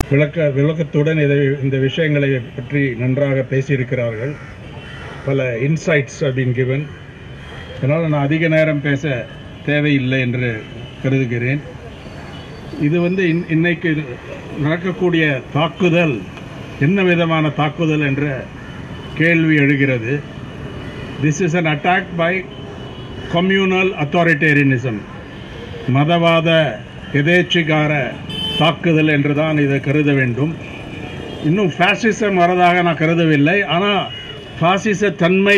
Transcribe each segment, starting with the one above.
விளக்க விளக்கத்துடன் இதை இந்த விஷயங்களை பற்றி நன்றாக பேசியிருக்கிறார்கள் பல இன்சைட்ஸ் அப்படின்னு கிவன் அதனால் நான் அதிக நேரம் பேச தேவையில்லை என்று கருதுகிறேன் இது வந்து இன் இன்னைக்கு நடக்கக்கூடிய தாக்குதல் என்ன விதமான தாக்குதல் என்ற கேள்வி எழுகிறது this is an attack by communal authoritarianism மதவாத எதேச்சிகார தாக்குதல் என்று தான் இதை கருத வேண்டும் இன்னும் ஃபேசிசம் வரதாக நான் கருதவில்லை ஆனால் ஃபாசிச தன்மை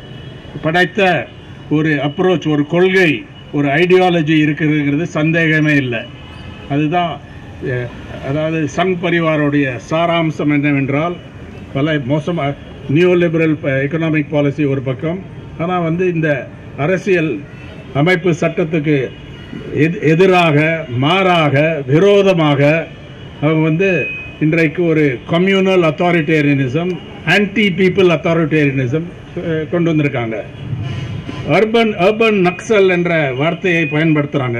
படைத்த ஒரு அப்ரோச் ஒரு கொள்கை ஒரு ஐடியாலஜி இருக்குதுங்கிறது சந்தேகமே இல்லை அதுதான் அஹ், அதாவது சங் பரிவாரோடைய சாராம்சம் என்னவென்றால் பல மோசமாக நியூ லிபரல் எக்கனாமிக் பாலிசி ஒரு பக்கம் ஆனால் வந்து இந்த அரசியல் அமைப்பு சட்டத்துக்கு எதி- எதிராக மாறாக விரோதமாக அவங்க வந்து இன்றைக்கு ஒரு communal authoritarianism anti people authoritarianism கொண்டு வந்திருக்காங்க அர்பன் அர்பன் நக்சல் என்ற வார்த்தையை பயன்படுத்துகிறாங்க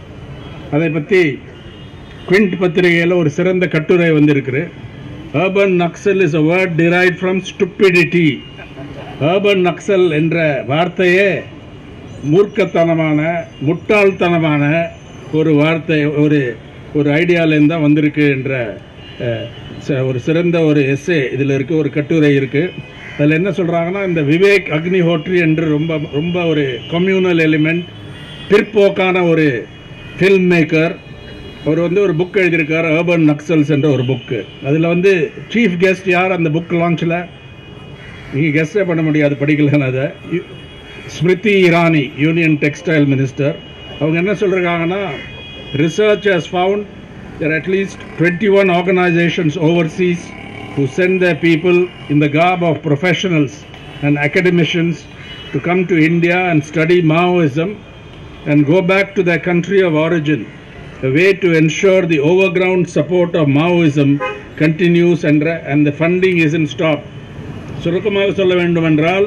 அதை பற்றி குவிண்ட் பத்திரிகையில் ஒரு சிறந்த கட்டுரை வந்திருக்கு urban Naxal is a word derived from stupidity urban Naxal என்ற வார்த்தையே மூர்க்கத்தனமான முட்டாள்தனமான ஒரு வார்த்தை ஒரு ஒரு ஐடியாலேருந்து தான் வந்திருக்கு என்ற அஹ், ச- ஒரு சிறந்த ஒரு எஸ்ஸே இதில் இருக்குது ஒரு கட்டுரை இருக்குது அதில் என்ன சொல்கிறாங்கன்னா இந்த விவேக் அக்னிஹோட்ரி என்று ரொம்ப ரொம்ப ஒரு கம்யூனல் எலிமெண்ட் பிற்போக்கான ஒரு ஃபில்ம் மேக்கர் அவர் வந்து ஒரு புக் எழுதியிருக்கார் அர்பன் நக்சல்ஸ் என்ற ஒரு புக்கு அதில் வந்து சீஃப் கெஸ்ட் யார் அந்த புக் லான்ச்சில் நீங்கள் கெஸ்டே பண்ண முடியாது படிக்கலன்னு அதை யு- Smriti Irani union textile minister அவங்க என்ன சொல்கிறாங்கன்னா research has found there at least 21 organizations overseas who send their people in the garb of professionals and academicians to come to India and study Maoism and go back to their country of origin, a way to ensure the overground support of Maoism continues and, and the funding isn't stopped. சுருக்கமாக சொல்ல வேண்டுமென்றால்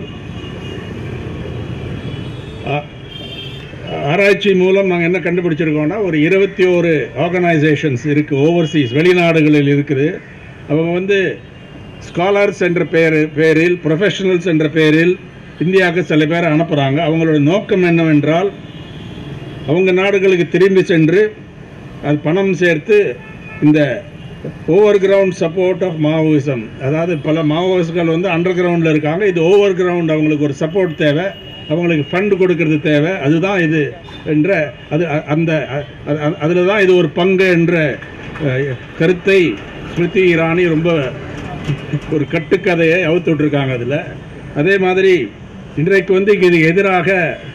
ஆ- ஆராய்ச்சி மூலம் நாங்கள் என்ன கண்டுபிடிச்சிருக்கோம்னா ஒரு இருபத்தி ஒரு ஆர்கனைசேஷன்ஸ் இருக்குது ஓவர்சீஸ் வெளிநாடுகளில் இருக்குது அவங்க வந்து ஸ்காலர்ஸ் என்ற பெயர் பேரில் ப்ரொஃபஷனல்ஸ் என்ற பெயரில் இந்தியாவுக்கு சில பேரை அனுப்புகிறாங்க அவங்களோட நோக்கம் என்னவென்றால் அவங்க நாடுகளுக்கு திரும்பி சென்று அது பணம் சேர்த்து இந்த over ground support of Maoism அதாவது பல மாவோயிஸ்ட்கள் வந்து அண்டர் கிரவுண்டில் இருக்காங்க இது ஓவர் கிரவுண்ட் அவங்களுக்கு ஒரு சப்போர்ட் தேவை அவங்களுக்கு ஃபண்ட் கொடுக்கறது தேவை அதுதான் இது என்ற அது அ- அந்த அதில் தான் இது ஒரு பங்கு என்ற அஹ், கருத்தை ஸ்மிருதி இரானி ரொம்ப ஒரு கட்டுக்கதையை அவுத்து விட்டுருக்காங்க அதில் அதே மாதிரி இன்றைக்கு வந்து இது எதிராக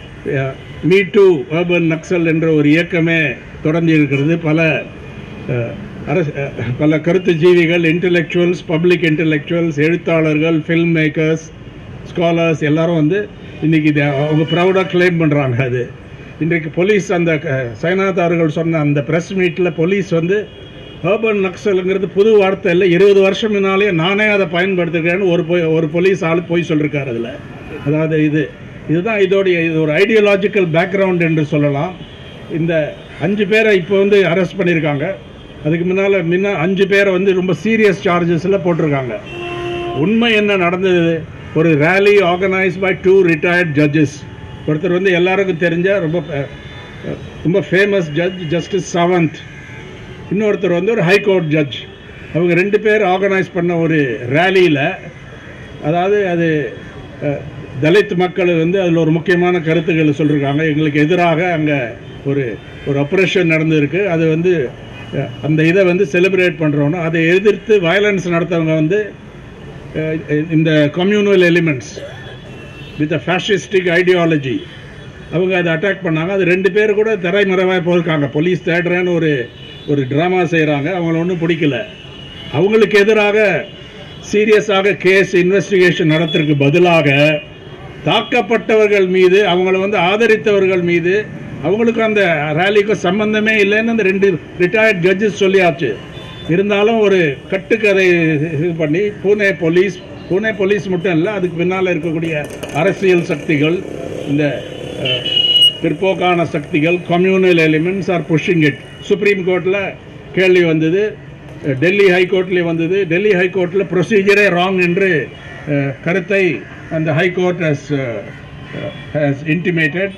மீ டூ urban நக்சல் என்ற ஒரு இயக்கமே தொடர்ந்து இருக்கிறது பல அஹ், அரசு அஹ், பல கருத்து ஜீவிகள் இன்டெலெக்சுவல்ஸ் பப்ளிக் இன்டெலெக்சுவல்ஸ் எழுத்தாளர்கள் ஃபில்ம் மேக்கர்ஸ் ஸ்காலர்ஸ் எல்லாரும் வந்து இன்னைக்கு இதை அவங்க ப்ரௌடாக கிளைம் பண்ணுறாங்க அது இன்றைக்கு போலீஸ் அந்த அஹ், சைனாத் அவர்கள் சொன்ன அந்த ப்ரெஸ் மீட்டில் போலீஸ் வந்து urban நக்சலுங்கிறது புது வார்த்தை இல்லை இருபது வருஷம் முன்னாலே நானே அதை பயன்படுத்துகிறேன்னு ஒரு பொய் ஒரு போலீஸ் ஆள் போய் சொல்லியிருக்காரு அதில் அதாவது இது இதுதான் இதோடைய இது ஒரு ஐடியாலாஜிக்கல் பேக்ரவுண்ட் என்று சொல்லலாம் இந்த அஞ்சு பேரை இப்போ வந்து அரெஸ்ட் பண்ணியிருக்காங்க அதுக்கு முன்னால் முன்ன அஞ்சு பேரை வந்து ரொம்ப சீரியஸ் சார்ஜஸில் போட்டிருக்காங்க உண்மை என்ன நடந்தது ஒரு rally organise by two retired judges ஒருத்தர் வந்து எல்லாருக்கும் தெரிஞ்ச ரொம்ப அஹ், ரொம்ப ஃபேமஸ் ஜட்ஜ் ஜஸ்டிஸ் சாவந்த் இன்னொருத்தர் வந்து ஒரு ஹைகோர்ட் ஜட்ஜ் அவங்க ரெண்டு பேர் ஆர்கனைஸ் பண்ண ஒரு ரேலியில் அதாவது அது அஹ், தலித் மக்கள் வந்து அதில் ஒரு முக்கியமான கருத்துக்களை சொல்லியிருக்காங்க எங்களுக்கு எதிராக அங்கே ஒரு ஒரு ஆப்ரேஷன் நடந்திருக்கு அது வந்து அஹ், அந்த இதை வந்து செலிப்ரேட் பண்ணுறோன்னு அதை எதிர்த்து வயலன்ஸ் நடத்தவங்க வந்து அஹ், இந்த communal elements with a fascistic ideology அவங்க அதை அட்டாக் பண்ணாங்க அது ரெண்டு பேர் கூட திரைமறைவாக போயிருக்காங்க போலீஸ் தேடுறேன்னு ஒரு ஒரு ட்ராமா செய்கிறாங்க அவங்கள ஒன்றும் பிடிக்கல அவங்களுக்கு எதிராக சீரியஸாக கேஸ் இன்வெஸ்டிகேஷன் நடத்துறதுக்கு பதிலாக தாக்கப்பட்டவர்கள் மீது அவங்கள வந்து ஆதரித்தவர்கள் மீது அவங்களுக்கு அந்த ரேலிக்கும் சம்பந்தமே இல்லைன்னு அந்த ரெண்டு ரிட்டையர்ட் ஜட்ஜஸ் சொல்லியாச்சு இருந்தாலும் ஒரு கட்டுக்கதை இது பண்ணி பூனே போலீஸ் பூனே போலீஸ் மட்டும் இல்லை அதுக்கு பின்னால் இருக்கக்கூடிய அரசியல் சக்திகள் இந்த அஹ், பிற்போக்கான சக்திகள் communal elements are pushing it supreme கோர்ட்டில் கேள்வி வந்தது டெல்லி ஹைகோர்ட்லேயே வந்தது டெல்லி ஹைகோர்ட்டில் ப்ரொசீஜரே ராங் என்று அஹ், கருத்தை அந்த ஹைகோர்ட் ஹஸ் ஹஸ் இன்டிமேட்டட்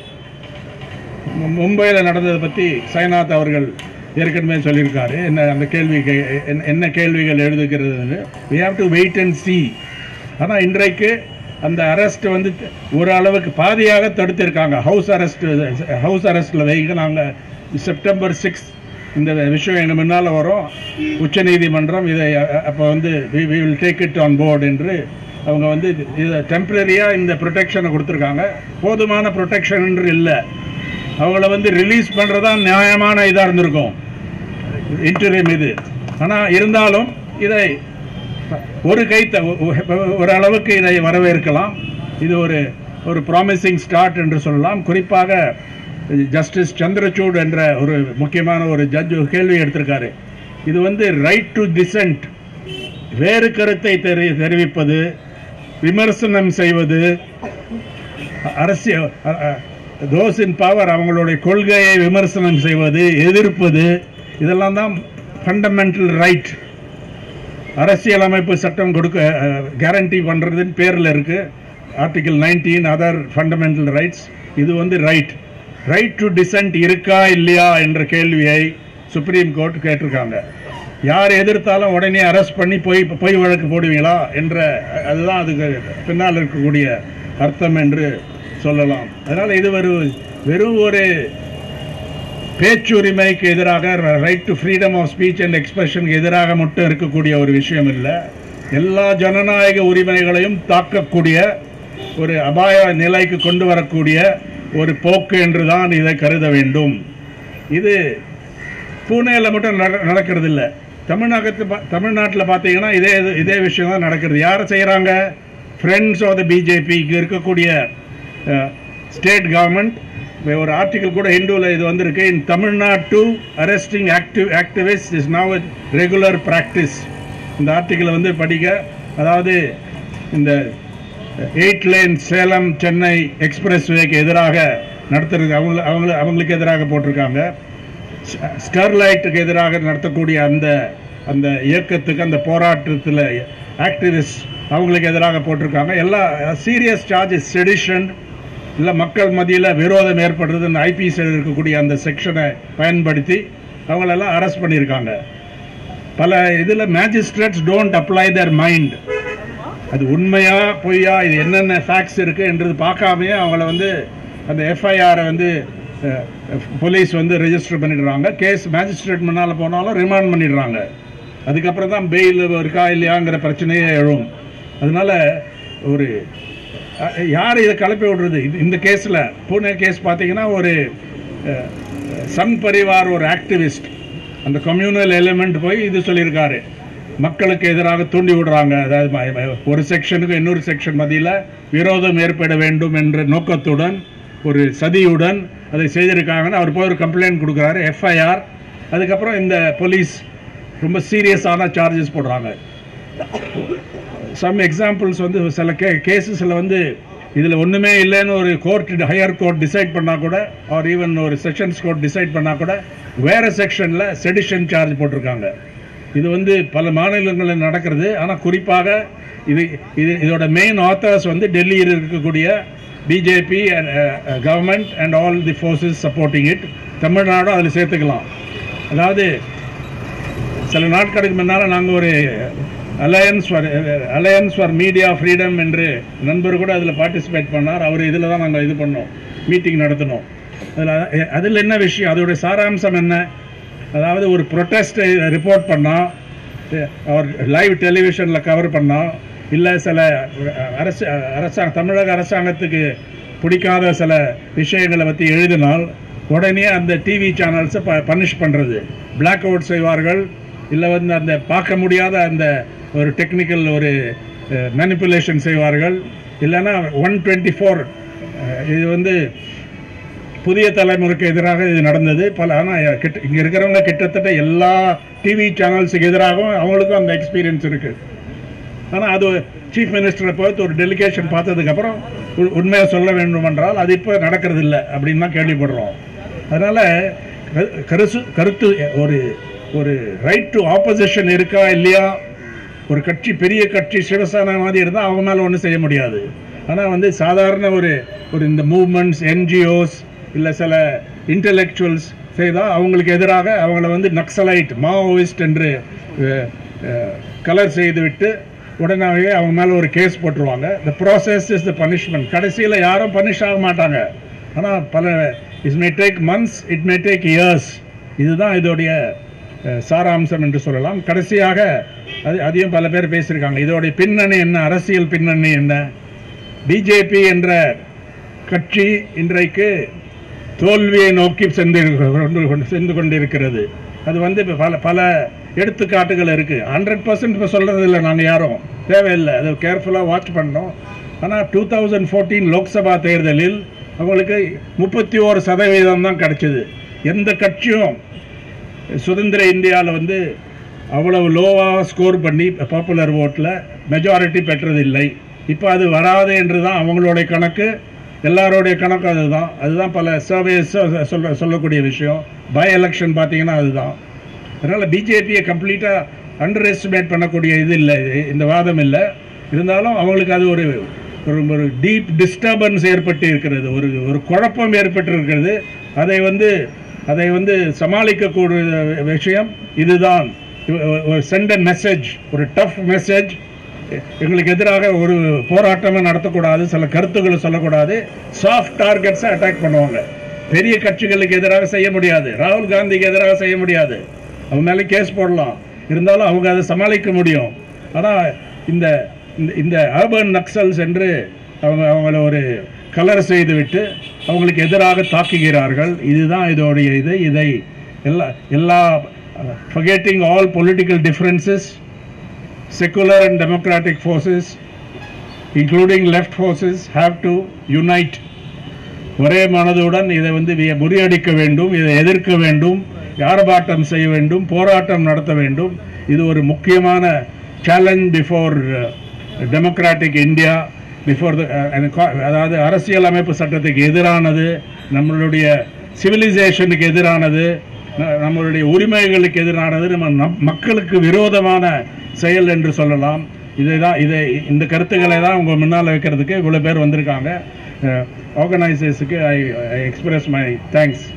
மும்பையில் நடந்ததை பற்றி சைனாத் அவர்கள் ஏற்கனவே சொல்லியிருக்காரு என்ன அந்த கேள்வி கே- என்ன- என்ன கேள்விகள் எழுதுகிறதுன்னு we have to wait and see ஆனால் இன்றைக்கு அந்த அரெஸ்ட் வந்து ஒரு அளவுக்கு பாதியாக தடுத்திருக்காங்க ஹவுஸ் அரெஸ்ட் ஹவுஸ் அரெஸ்ட்டில் வைங்க நாங்கள் செப்டம்பர் சிக்ஸ் இந்த விஷயம் எங்கள் முன்னால் வரும் உச்சநீதிமன்றம் இதை அப்போ வந்து we we will take it on board என்று அவங்க வந்து இதை டெம்பரரியாக இந்த ப்ரொடெக்ஷனை கொடுத்துருக்காங்க போதுமான ப்ரொடெக்ஷன் என்று இல்லை அவங்கள வந்து ரிலீஸ் பண்ணுறதா நியாயமான இதாக இருந்திருக்கும் இன்டர்வியூ இது ஆனால் இருந்தாலும் இதை ஒரு கைத்த ஒரு அளவுக்கு இதை வரவேற்கலாம் இது ஒரு ஒரு ப்ராமிசிங் ஸ்டார்ட் என்று சொல்லலாம் குறிப்பாக ஜஸ்டிஸ் சந்திரசூட் என்ற ஒரு முக்கியமான ஒரு ஜட்ஜ் ஒரு கேள்வி எடுத்திருக்காரு இது வந்து ரைட் டு டிசென்ட் வேறு கருத்தை தெரி தெரிவிப்பது விமர்சனம் செய்வது அரசியல் தோஸ் இன் பவர் அவங்களுடைய கொள்கையை விமர்சனம் செய்வது எதிர்ப்பது இதெல்லாம் தான் ஃபண்டமெண்டல் ரைட் அரசியலமைப்பு சட்டம் கொடுக்க கேரண்டி பண்ணுறதுன்னு பேரில் இருக்கு article nineteen other fundamental rights இது வந்து ரைட் ரைட் டு டிசென்ட் இருக்கா இல்லையா என்ற கேள்வியை சுப்ரீம் கோர்ட் கேட்டிருக்காங்க யார் எதிர்த்தாலும் உடனே அரெஸ்ட் பண்ணி போய் பொய் வழக்கு போடுவீங்களா என்ற அதுதான் அதுக்கு பின்னால் இருக்கக்கூடிய அர்த்தம் என்று சொல்லலாம் அதனால் இது ஒரு வெறும் ஒரு பேச்சுரிமைக்கு எதிராக right to freedom of speech and எக்ஸ்பிரஷனுக்கு எதிராக மட்டும் இருக்கக்கூடிய ஒரு விஷயம் இல்லை எல்லா ஜனநாயக உரிமைகளையும் தாக்கக்கூடிய ஒரு அபாய நிலைக்கு கொண்டு வரக்கூடிய ஒரு போக்கு என்று தான் இதை கருத வேண்டும் இது பூனேல மட்டும் நட- நடக்கிறது இல்லை தமிழகத்து பா- தமிழ்நாட்டில் பார்த்தீங்கன்னா இதே இது- இதே விஷயம் தான் நடக்கிறது யாரை செய்கிறாங்க ஃப்ரெண்ட்ஸ் ஆஃப் த பிஜேபிக்கு இருக்கக்கூடிய ஸ்டேட் கவர்மெண்ட் ஒரு ஆர்டிகல் கூட ஹிந்துவில் இது வந்திருக்கு இன் தமிழ்நாட்டு arresting active activist is now regular practice இந்த ஆர்டிக்கலை வந்து படிக்க அதாவது இந்த eight lane Salem Chennai express வேக்கு எதிராக நடத்துறது அவங்க அவங்க அவங்களுக்கு எதிராக போட்டிருக்காங்க ஸ்டெர்லைட்டுக்கு எதிராக நடத்தக்கூடிய அந்த அந்த இயக்கத்துக்கு அந்த போராட்டத்தில் ஆக்டிவிஸ்ட் அவங்களுக்கு எதிராக போட்டிருக்காங்க எல்லா சீரியஸ் சார்ஜஸ் செடிஷன் இல்லை மக்கள் மத்தியில் விரோதம் ஏற்படுறது இந்த ஐபிசியில் இருக்கக்கூடிய அந்த செக்ஷனை பயன்படுத்தி அவங்களெல்லாம் அரெஸ்ட் பண்ணியிருக்காங்க பல இதில் magistrates don't apply their mind அது உண்மையா பொய்யா இது என்னென்ன ஃபேக்ட்ஸ் இருக்கு என்றது பார்க்காமயே அவங்கள வந்து அந்த எஃப்ஐஆரை வந்து போலீஸ் வந்து ரெஜிஸ்டர் பண்ணிடுறாங்க கேஸ் மேஜிஸ்ட்ரேட் முன்னால் போனாலும் ரிமாண்ட் பண்ணிடுறாங்க அதுக்கப்புறம் தான் பெயில் இருக்கா இல்லையாங்கிற பிரச்சனையே எழும் அதனால ஒரு அஹ், யார் இதை கலப்பி விடுறது இது இந்த கேஸில் பூனே கேஸ் பார்த்தீங்கன்னா ஒரு அஹ், சங் பரிவார் ஒரு ஆக்டிவிஸ்ட் அந்த கம்யூனல் எலிமெண்ட் போய் இது சொல்லியிருக்காரு மக்களுக்கு எதிராக தூண்டி விடுறாங்க அதாவது ம- ம- ஒரு செக்ஷனுக்கு இன்னொரு செக்ஷன் மத்தியில் விரோதம் ஏற்பட வேண்டும் என்ற நோக்கத்துடன் ஒரு சதியுடன் அதை செய்திருக்காங்கன்னு அவர் போய் ஒரு கம்ப்ளைண்ட் கொடுக்குறாரு எஃப்ஐஆர் அதுக்கப்புறம் இந்த போலீஸ் ரொம்ப சீரியஸான சார்ஜஸ் போடுறாங்க சம் எக்ஸாம்பிள்ஸ் வந்து சில கே கேசஸில் வந்து இதில் ஒன்றுமே இல்லைன்னு ஒரு கோர்ட் ஹையர் கோர்ட் டிசைட் பண்ணால் கூட ஆர் ஈவன் ஒரு செஷன்ஸ் கோர்ட் டிசைட் பண்ணால் கூட வேறு செக்ஷனில் செடிஷன் சார்ஜ் போட்டிருக்காங்க இது வந்து பல மாநிலங்களில் நடக்கிறது ஆனால் குறிப்பாக இது இது இதோட மெயின் ஆத்தர்ஸ் வந்து டெல்லியில் இருக்கக்கூடிய BJP and government and all the forces supporting it தமிழ்நாடும் அதில் சேர்த்துக்கலாம் அதாவது சில நாட்களுக்கு முன்னால் நாங்கள் ஒரு alliance for alliance for media freedom என்று நண்பர் கூட அதில் பார்ட்டிசிபேட் பண்ணார் அவர் இதில் தான் நாங்கள் இது பண்ணோம் மீட்டிங் நடத்தினோம் அதில் அதில் என்ன விஷயம் அதோடைய சாராம்சம் என்ன அதாவது ஒரு ப்ரொட்டஸ்ட்டை ரிப்போர்ட் பண்ணால் அவர் லைவ் டெலிவிஷனில் கவர் பண்ணால் இல்லை சில அரசு அரசாங்க தமிழக அரசாங்கத்துக்கு பிடிக்காத சில விஷயங்களை பற்றி எழுதினால் உடனே அந்த டிவி சேனல்ஸை ப பனிஷ் பண்ணுறது பிளாக் அவுட் செய்வார்கள் இல்லை வந்து அந்த பார்க்க முடியாத அந்த ஒரு டெக்னிக்கல் ஒரு மேனிப்புலேஷன் செய்வார்கள் இல்லைன்னா ஒன் டுவெண்ட்டி ஃபோர் இது வந்து புதிய தலைமுறைக்கு எதிராக இது நடந்தது பல ஆனால் கிட்ட இங்கே இருக்கிறவங்க கிட்டத்தட்ட எல்லா டிவி சேனல்ஸுக்கு எதிராகவும் அவங்களுக்கும் அந்த எக்ஸ்பீரியன்ஸ் இருக்குது ஆனால் அது சீஃப் மினிஸ்டரை பார்த்து ஒரு டெலிகேஷன் பார்த்ததுக்கப்புறம் உண்மையை சொல்ல வேண்டும் என்றால் அது இப்போ நடக்கிறது இல்லை அப்படின்னு தான் கேள்விப்படுறோம் அதனால் கருசு கருத்து ஒரு ஒரு ரைட் டு ஆப்போசிஷன் இருக்கா இல்லையா ஒரு கட்சி பெரிய கட்சி சிவசேனா மாதிரி இருந்தால் அவங்க மேலே ஒன்றும் செய்ய முடியாது ஆனால் வந்து சாதாரண ஒரு ஒரு இந்த மூவ்மெண்ட்ஸ் என்ஜிஓஸ் இல்லை சில இன்டலெக்சுவல்ஸ் செய்தால் அவங்களுக்கு எதிராக அவங்கள வந்து நக்சலைட் மாவோயிஸ்ட் என்று கலர் செய்துவிட்டு உடனே அவங்க மேலே ஒரு கேஸ் போட்டுருவாங்க the process is the punishment கடைசியில் யாரும் பனிஷ் ஆக மாட்டாங்க ஆனால் பல it may take months it may take years இதுதான் இதோடைய அஹ், சாராம்சம் என்று சொல்லலாம் கடைசியாக அது அதையும் பல பேர் பேசியிருக்காங்க இதோடைய பின்னணி என்ன அரசியல் பின்னணி என்ன பிஜேபி என்ற கட்சி இன்றைக்கு தோல்வியை நோக்கி சென்று கொண்டு- சென்று கொண்டிருக்கிறது அது வந்து இப்ப பல பல எடுத்துக்காட்டுகள் இருக்கு ஹண்ட்ரட் பர்சன்ட் இப்போ சொல்றது இல்லை நாங்கள் யாரும் தேவையில்லை அதை கேர்ஃபுல்லாக வாட்ச் பண்ணோம் ஆனால் டூ தௌசண்ட் ஃபோர்டீன் லோக்சபா தேர்தலில் அவங்களுக்கு முப்பத்தி ஓரு சதவீதம் தான் கிடைச்சது எந்த கட்சியும் சுதந்திர இந்தியாவில் வந்து அவ்வளவு லோவாக ஸ்கோர் பண்ணி பாப்புலர் ஓட்டில் மெஜாரிட்டி பெற்றதில்லை இப்போ அது வராது என்று தான் அவங்களுடைய கணக்கு எல்லாருடைய கணக்கு அதுதான் அதுதான் பல சர்வேஸ் சொல்ல சொல்லக்கூடிய விஷயம் பை எலெக்ஷன் பார்த்தீங்கன்னா அதுதான் அதனால் பிஜேபியை கம்ப்ளீட்டாக அண்டர் எஸ்டிமேட் பண்ணக்கூடிய இது இல்லை இது- இந்த வாதம் இல்லை இருந்தாலும் அவங்களுக்கு அது ஒரு ஒரு ஒரு டீப் டிஸ்டர்பன்ஸ் ஏற்பட்டு இருக்கிறது ஒரு ஒரு குழப்பம் ஏற்பட்டு இருக்கிறது அதை வந்து அதை வந்து சமாளிக்கக்கூடிய விஷயம் இதுதான் ஒரு சென்ட் மெசேஜ் ஒரு டஃப் மெசேஜ் எங்களுக்கு எதிராக ஒரு போராட்டமே நடத்தக்கூடாது சில கருத்துக்களை சொல்லக்கூடாது சாஃப்ட் டார்கெட்ஸை அட்டாக் பண்ணுவாங்க பெரிய கட்சிகளுக்கு எதிராக செய்ய முடியாது ராகுல் காந்திக்கு எதிராக செய்ய முடியாது அவங்க மேலே கேஸ் போடலாம் இருந்தாலும் அவங்க அதை சமாளிக்க முடியும் ஆனால் இந்த இந்த- இந்த அர்பன் நக்சல்ஸ் என்று அவங்க அவங்கள ஒரு கலர் செய்துவிட்டு அவங்களுக்கு எதிராக தாக்குகிறார்கள் இதுதான் இதோடைய இது இதை எல்லா எல்லா forgetting all political differences secular and democratic forces including left forces have to unite ஒரே மனதுடன் இதை வந்து வி- முறியடிக்க வேண்டும் இதை எதிர்க்க வேண்டும் ஆர்ப்பாட்டம் செய்ய வேண்டும் போராட்டம் நடத்த வேண்டும் இது ஒரு முக்கியமான challenge before democratic India before அதாவது அரசியல் அமைப்பு சட்டத்துக்கு எதிரானது நம்மளுடைய சிவிலைசேஷனுக்கு எதிரானது ந- நம்மளுடைய உரிமைகளுக்கு எதிரானது நம்ம நம்- மக்களுக்கு விரோதமான செயல் என்று சொல்லலாம் இதை தான் இதை இந்த கருத்துக்களை தான் உங்க முன்னால் வைக்கிறதுக்கு இவ்வளோ பேர் வந்திருக்காங்க ஆர்கனைசர்ஸுக்கு ஐ எக்ஸ்பிரஸ் மை தேங்க்ஸ்